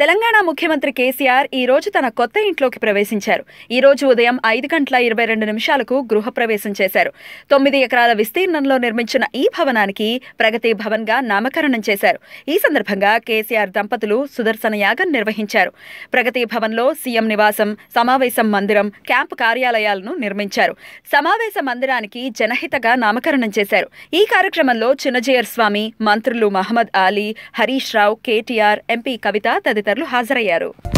తెలంగాణ ముఖ్యమంత్రి కేసీఆర్ ఈ రోజు తన కొత్త ఇంట్లోకి ప్రవేశించారు ఈ రోజు ఉదయం ఐదు గంటల ఇరవై రెండు నిమిషాలకు గృహప్రవేశం చేశారు తొమ్మిది ఎకరాల విస్తీర్ణంలో నిర్మించిన ఈ భవనానికి ప్రగతి భవన్ గా నామకరణం చేశారు ఈ సందర్భంగా కేసీఆర్ దంపతులు సుదర్శన యాగం నిర్వహించారు ప్రగతి భవన్లో సీఎం నివాసం సమావేశం మందిరం క్యాంపు కార్యాలయాలను నిర్మించారు సమావేశ మందిరానికి జనహితగా నామకరణం చేశారు ఈ కార్యక్రమంలో చిన్నజీయర్ స్వామి మంత్రులు మహమ్మద్ ఆలీ హరీష్ రావు కేటీఆర్ ఎంపీ కవిత తదితరులు హాజరయ్యారు